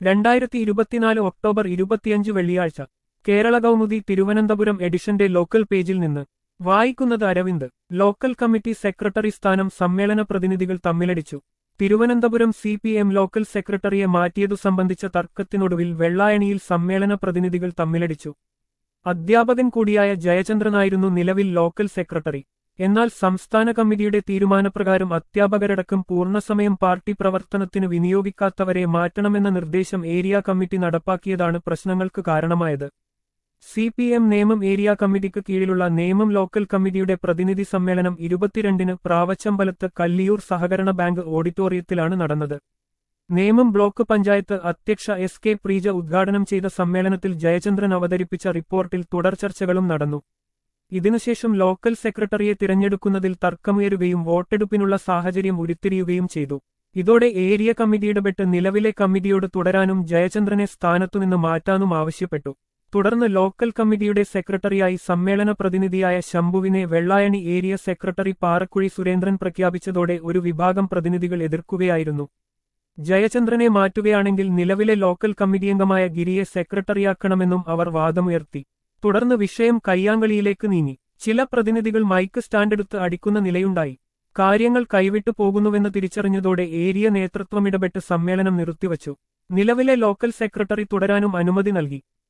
രണ്ടായിരത്തി ഇരുപത്തിനാല് ഒക്ടോബർ ഇരുപത്തിയഞ്ച് വെള്ളിയാഴ്ച കേരള കൗമുദി തിരുവനന്തപുരം എഡിഷന്റെ ലോക്കൽ പേജിൽ നിന്ന് വായിക്കുന്നത് അരവിന്ദ് ലോക്കൽ കമ്മിറ്റി സെക്രട്ടറി സ്ഥാനം സമ്മേളന പ്രതിനിധികൾ തമ്മിലടിച്ചു Thiruvananthapuram C P M local സെക്രട്ടറിയെ മാറ്റിയതു സംബന്ധിച്ച തർക്കത്തിനൊടുവിൽ വെള്ളായണിയിൽ സമ്മേളന പ്രതിനിധികൾ തമ്മിലടിച്ചു അധ്യാപകൻ കൂടിയായ ജയചന്ദ്രനായിരുന്നു നിലവിൽ ലോക്കൽ സെക്രട്ടറി എന്നാൽ സംസ്ഥാന കമ്മിറ്റിയുടെ തീരുമാനപ്രകാരം അധ്യാപകരടക്കം പൂർണ്ണസമയം പാർട്ടി പ്രവർത്തനത്തിന് വിനിയോഗിക്കാത്തവരെ മാറ്റണമെന്ന നിർദ്ദേശം ഏരിയ കമ്മിറ്റി നടപ്പാക്കിയതാണ് പ്രശ്നങ്ങൾക്ക് കാരണമായത് C P M Nemom area കമ്മിറ്റിക്ക് കീഴിലുള്ള നേമം ലോക്കൽ കമ്മിറ്റിയുടെ പ്രതിനിധി സമ്മേളനം ഇരുപത്തിരണ്ടിന് പ്രാവച്ചമ്പലത്ത് കല്ലിയൂർ സഹകരണ ബാങ്ക് ഓഡിറ്റോറിയത്തിലാണ് നടന്നത് നേമം ബ്ലോക്ക് പഞ്ചായത്ത് അധ്യക്ഷ എസ് കെ പ്രീജ ഉദ്ഘാടനം ചെയ്ത സമ്മേളനത്തിൽ ജയചന്ദ്രൻ അവതരിപ്പിച്ച റിപ്പോർട്ടിൽ തുടർ ചർച്ചകളും നടന്നു ഇതിനുശേഷം ലോക്കൽ സെക്രട്ടറിയെ തിരഞ്ഞെടുക്കുന്നതിൽ തർക്കമുയരുകയും വോട്ടെടുപ്പിനുള്ള സാഹചര്യം ഉരുത്തിരിയുകയും ചെയ്തു ഇതോടെ ഏരിയ കമ്മിറ്റി ഇടപെട്ട് നിലവിലെ കമ്മിറ്റിയോട് തുടരാനും ജയചന്ദ്രനെ സ്ഥാനത്തുനിന്ന് മാറ്റാനും ആവശ്യപ്പെട്ടു തുടർന്ന് ലോക്കൽ കമ്മിറ്റിയുടെ സെക്രട്ടറിയായി സമ്മേളന പ്രതിനിധിയായ ശംഭുവിനെ വെള്ളായണി ഏരിയ സെക്രട്ടറി പാറക്കുഴി സുരേന്ദ്രൻ പ്രഖ്യാപിച്ചതോടെ ഒരു വിഭാഗം പ്രതിനിധികൾ എതിർക്കുകയായിരുന്നു ജയചന്ദ്രനെ മാറ്റുകയാണെങ്കിൽ നിലവിലെ ലോക്കൽ കമ്മിറ്റി അംഗമായ ഗിരിയെ സെക്രട്ടറിയാക്കണമെന്നും അവർ വാദമുയർത്തി തുടർന്ന് വിഷയം കയ്യാങ്കളിയിലേക്ക് നീങ്ങി ചില പ്രതിനിധികൾ മൈക്ക് സ്റ്റാൻഡെടുത്ത് അടിക്കുന്ന നിലയുണ്ടായി കാര്യങ്ങൾ കൈവിട്ടു പോകുന്നുവെന്ന് തിരിച്ചറിഞ്ഞതോടെ ഏരിയ നേതൃത്വമിടപെട്ട് സമ്മേളനം നിർത്തിവച്ചു നിലവിലെ ലോക്കൽ സെക്രട്ടറി തുടരാനും അനുമതി നൽകി